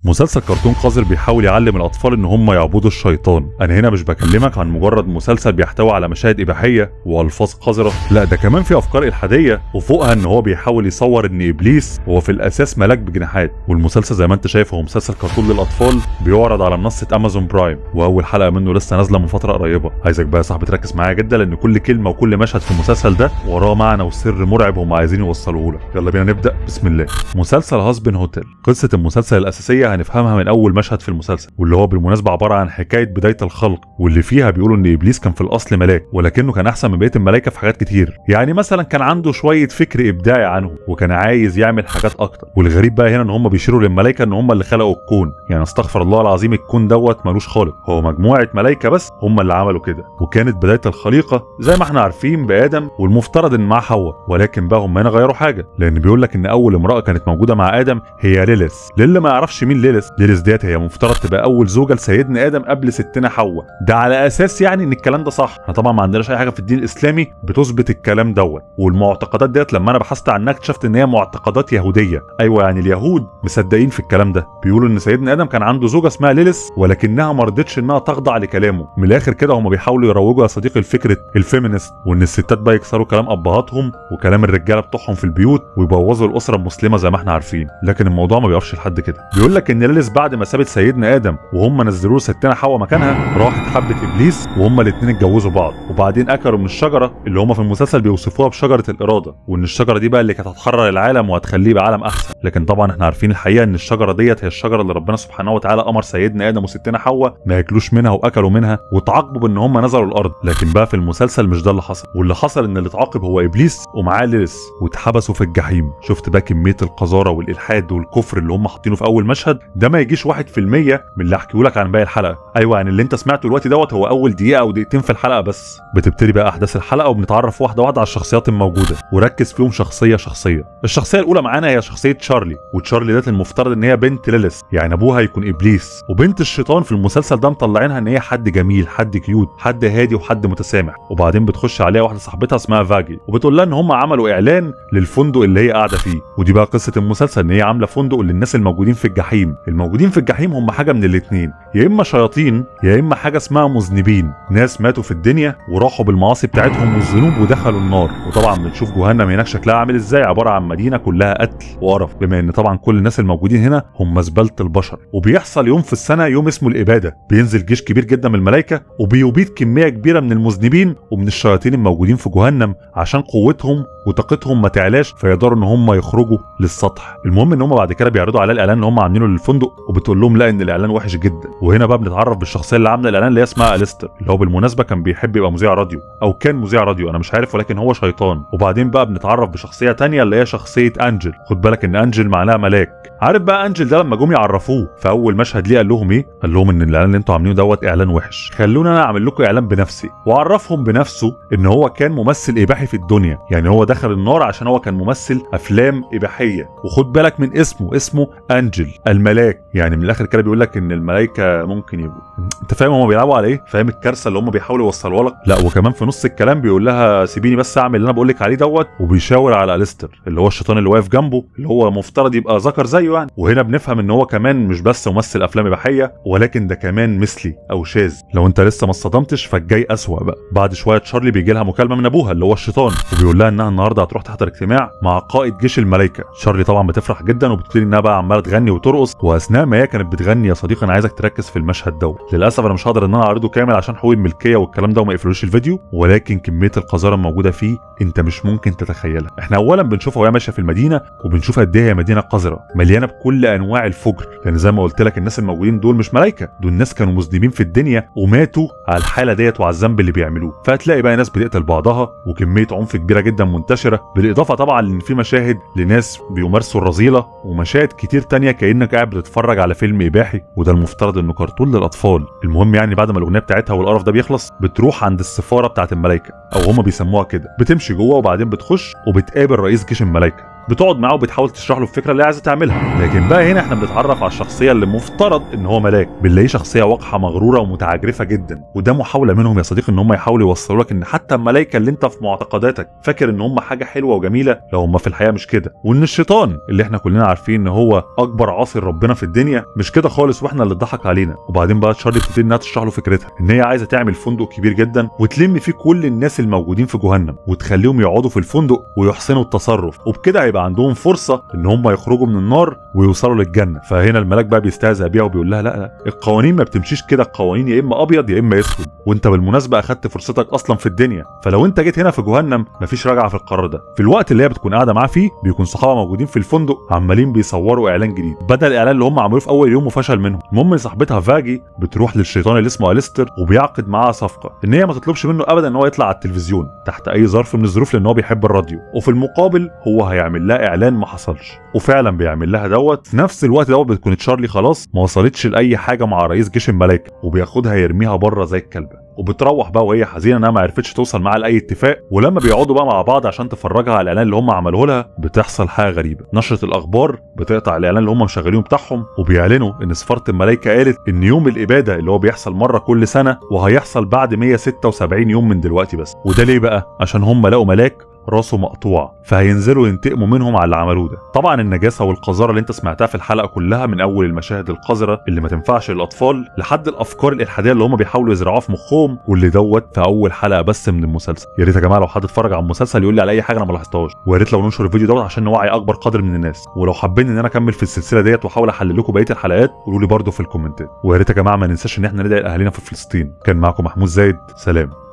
مسلسل كرتون قذر بيحاول يعلم الاطفال ان هم يعبدوا الشيطان انا هنا مش بكلمك عن مجرد مسلسل بيحتوي على مشاهد اباحيه والفاظ قذره لا ده كمان في افكار الحاديه وفوقها ان هو بيحاول يصور ان ابليس هو في الاساس ملاك بجناحات والمسلسل زي ما انت شايف هو مسلسل كرتون للاطفال بيعرض على منصه امازون برايم واول حلقه منه لسه نازله من فتره قريبه عايزك بقى يا صاحبي تركز معايا جدا لان كل كلمه وكل مشهد في المسلسل ده وراه معنى وسر مرعب هم عايزين يوصلوه لك يلا بينا نبدا بسم الله مسلسل هاسبن هوتيل قصه المسلسل الاساسيه هنفهمها من اول مشهد في المسلسل واللي هو بالمناسبه عباره عن حكايه بدايه الخلق واللي فيها بيقولوا ان ابليس كان في الاصل ملاك ولكنه كان احسن من بقيه الملائكه في حاجات كتير يعني مثلا كان عنده شويه فكر ابداعي عنهم وكان عايز يعمل حاجات اكتر والغريب بقى هنا ان هم بيشيروا للملائكه ان هم اللي خلقوا الكون يعني استغفر الله العظيم الكون دوت ملوش خالق هو مجموعه ملائكه بس هم اللي عملوا كده وكانت بدايه الخليقه زي ما احنا عارفين بادم والمفترض ان معاه حواء ولكن بقى هم هنا غيروا حاجه لان بيقول لك ان اول امراه كانت موجوده مع ادم هي ليليث للي ما يعرفش مين ليليث ليليث ديت هي مفترض تبقى اول زوجه لسيدنا ادم قبل ستنا حواء ده على اساس يعني ان الكلام ده صح احنا طبعا ما عندناش اي حاجه في الدين الاسلامي بتثبت الكلام دوت والمعتقدات ديت لما انا بحثت عنها اكتشفت ان هي معتقدات يهوديه ايوه يعني اليهود مصدقين في الكلام ده بيقولوا ان سيدنا ادم كان عنده زوجه اسمها ليليث ولكنها ما رضتش انها تخضع لكلامه من الاخر كده هم بيحاولوا يروجوا يا صديقي لفكره الفيمينست وان الستات بقى يكسروا كلام ابهاتهم وكلام الرجاله بتوعهم في البيوت ويبوظوا الاسره المسلمه زي ما احنا عارفين لكن الموضوع ما بيقفش لحد كده بيقول لك ان ليليث بعد ما سابت سيدنا ادم وهم نزلوا له ستنا حواء مكانها راحت حبت ابليس وهم الاثنين اتجوزوا بعض وبعدين اكلوا من الشجره اللي هم في المسلسل بيوصفوها بشجره الاراده وان الشجره دي بقى اللي كانت هتحرر العالم وهتخليه يبقى عالم احسن لكن طبعا احنا عارفين الحقيقه ان الشجره ديت هي الشجره اللي ربنا سبحانه وتعالى امر سيدنا ادم وستنا حواء ما ياكلوش منها واكلوا منها وتعاقبوا بان هم نزلوا الارض لكن بقى في المسلسل مش ده اللي حصل واللي حصل ان اللي اتعاقب هو ابليس ومعاه ليليث واتحبسوا في الجحيم شفت بقى كميه القذاره والالحاد والكفر اللي هم حاطينه في اول مشهد ده ما يجيش 1% من اللي هحكيه لك عن باقي الحلقه ايوه يعني اللي انت سمعته دلوقتي دوت هو اول دقيقه او دقيقتين في الحلقه بس بتبتدي بقى احداث الحلقه وبنتعرف واحده واحده على الشخصيات الموجوده وركز فيهم شخصيه شخصيه الشخصيه الاولى معانا هي شخصيه تشارلي وتشارلي ديت المفترض ان هي بنت ليليث يعني ابوها يكون ابليس وبنت الشيطان في المسلسل ده مطلعينها ان هي حد جميل حد كيوت حد هادي وحد متسامح وبعدين بتخش عليها واحده صاحبتها اسمها فاجي وبتقول لها ان هم عملوا اعلان للفندق اللي هي قاعده فيه ودي بقى قصه المسلسل ان هي عامله فندق للناس الموجودين في الجحيم الموجودين في الجحيم هم حاجه من الاثنين يا اما شياطين يا اما حاجه اسمها مذنبين ناس ماتوا في الدنيا وراحوا بالمعاصي بتاعتهم والذنوب ودخلوا النار وطبعا بنشوف جهنم هناك شكلها عامل ازاي عباره عن مدينه كلها قتل وقرف بما ان طبعا كل الناس الموجودين هنا هم زباله البشر وبيحصل يوم في السنه يوم اسمه الاباده بينزل جيش كبير جدا من الملائكه وبيبيد كميه كبيره من المذنبين ومن الشياطين الموجودين في جهنم عشان قوتهم وطاقتهم ما تعلاش فيقدروا ان هم يخرجوا للسطح المهم ان هم بعد كده بيعرضوا على الاعلان اللي هم عاملينه للفندق وبتقول لهم لا ان الاعلان وحش جدا وهنا بقى بنتعرف بالشخصيه اللي عامله الاعلان اللي هي اسمها اليستر اللي هو بالمناسبه كان بيحب يبقى مذيع راديو او كان مذيع راديو انا مش عارف ولكن هو شيطان وبعدين بقى بنتعرف بشخصيه تانية اللي هي شخصيه انجل خد بالك ان انجل معناها ملاك عارف بقى انجل ده لما جم يعرفوه في اول مشهد ليه قال لهم ايه قال لهم ان الاعلان اللي انتوا عاملينه دوت اعلان وحش خلونا انا اعمل لكم اعلان بنفسي وعرفهم بنفسه ان هو كان ممثل اباحي في الدنيا يعني هو دخل النار عشان هو كان ممثل افلام اباحيه وخد بالك من اسمه اسمه انجل الملاك يعني من الاخر كده بيقول لك ان الملائكه ممكن يبقوا انت فاهم هم بيلعبوا على ايه فاهم الكارثه اللي هم بيحاولوا يوصلوها لك لا وكمان في نص الكلام بيقول لها سيبيني بس اعمل اللي انا بقول لك عليه دوت وبيشاور على اليستر اللي هو الشيطان اللي واقف جنبه اللي هو مفترض يبقى ذكر زيه يعني وهنا بنفهم ان هو كمان مش بس ممثل افلام اباحيه ولكن ده كمان مثلي او شاذ لو انت لسه ما اصطدمتش فالجاي اسوأ بقى بعد شويه تشارلي بيجي لها مكالمه من ابوها اللي هو الشيطان وبيقول لها انها النهارده هتروح تحضر اجتماع مع قائد جيش الملائكه تشارلي طبعا بتفرح جدا وبتبتدي انها بقى عماله تغني وترقص واثناء ما هي كانت بتغني يا صديقي انا عايزك تركز في المشهد دوت للاسف انا مش هقدر ان انا اعرضه كامل عشان حقوق الملكيه والكلام ده وما يقفلوش الفيديو ولكن كميه القذاره الموجوده فيه انت مش ممكن تتخيلها احنا اولا بنشوفها وهي ماشيه في المدينه وبنشوف قد ايه هي مدينه قذره مليانه بكل انواع الفجر لان زي ما قلت لك الناس الموجودين دول مش ملائكه دول ناس كانوا مذنبين في الدنيا وماتوا على الحاله ديت وعلى الذنب اللي بيعملوه فهتلاقي بقى ناس بتقتل بعضها وكميه عنف كبيره جدا منتشره بالاضافه طبعا لان في مشاهد لناس بيمارسوا الرذيله ومشاهد كتير تانية كانك قاعد بتتفرج على فيلم اباحي وده المفترض انه كرتون للاطفال المهم يعني بعد ما الاغنيه بتاعتها والقرف ده بيخلص بتروح عند السفاره بتاعت الملائكه او هما بيسموها كده بتمشي جوه وبعدين بتخش وبتقابل رئيس جيش الملائكه بتقعد معاه وبتحاول تشرح له الفكره اللي عايزه تعملها لكن بقى هنا احنا بنتعرف على الشخصيه اللي مفترض ان هو ملاك بنلاقيه شخصيه وقحه مغروره ومتعجرفه جدا وده محاوله منهم يا صديقي ان هم يحاولوا يوصلوا لك ان حتى الملائكه اللي انت في معتقداتك فاكر ان هم حاجه حلوه وجميله لو هم في الحقيقه مش كده وان الشيطان اللي احنا كلنا عارفين ان هو اكبر عاصي ربنا في الدنيا مش كده خالص واحنا اللي اتضحك علينا وبعدين بقى تشارلي بتبتدي انها تشرح له فكرتها ان هي عايزه تعمل فندق كبير جدا وتلم فيه كل الناس الموجودين في جهنم وتخليهم يقعدوا في الفندق ويحسنوا التصرف وبكده هيبقى عندهم فرصه ان هم يخرجوا من النار ويوصلوا للجنه فهنا الملاك بقى بيستهزأ بيها وبيقول لها لا لا القوانين ما بتمشيش كده القوانين يا اما ابيض يا اما اسود وانت بالمناسبه اخدت فرصتك اصلا في الدنيا فلو انت جيت هنا في جهنم مفيش رجعه في القرار ده في الوقت اللي هي بتكون قاعده معاه فيه بيكون صحابه موجودين في الفندق عمالين بيصوروا اعلان جديد بدل الاعلان اللي هم عملوه في اول يوم وفشل منهم المهم ان صاحبتها فاجي بتروح للشيطان اللي اسمه اليستر وبيعقد معاها صفقه ان هي ما تطلبش منه ابدا ان هو يطلع على التلفزيون تحت اي ظرف من الظروف لان هو بيحب الراديو وفي المقابل هو هيعمل لها اعلان ما حصلش وفعلا بيعمل لها دوت في نفس الوقت دوت بتكون تشارلي خلاص ما وصلتش لاي حاجه مع رئيس جيش الملائكه وبياخدها يرميها بره زي الكلبه وبتروح بقى وهي حزينه انها ما عرفتش توصل معاه لاي اتفاق ولما بيقعدوا بقى مع بعض عشان تفرجها على الاعلان اللي هم عملوه لها بتحصل حاجه غريبه نشره الاخبار بتقطع الاعلان اللي هم مشغلينه بتاعهم وبيعلنوا ان سفاره الملائكه قالت ان يوم الاباده اللي هو بيحصل مره كل سنه وهيحصل بعد 176 يوم من دلوقتي بس وده ليه بقى عشان هم لقوا ملاك راسه مقطوع فهينزلوا ينتقموا منهم على اللي عملوه ده طبعا النجاسه والقذاره اللي انت سمعتها في الحلقه كلها من اول المشاهد القذره اللي ما تنفعش للاطفال لحد الافكار الالحاديه اللي هم بيحاولوا يزرعوها في مخهم واللي دوت في اول حلقه بس من المسلسل يا ريت يا جماعه لو حد اتفرج على المسلسل يقول لي على اي حاجه انا ما لاحظتهاش ويا ريت لو ننشر الفيديو دوت عشان نوعي اكبر قدر من الناس ولو حابين ان انا اكمل في السلسله ديت واحاول احلل لكم بقيه الحلقات قولوا لي برده في الكومنتات ويا ريت يا جماعه ما ننساش ان احنا ندعي لاهالينا في فلسطين كان معكم محمود زايد سلام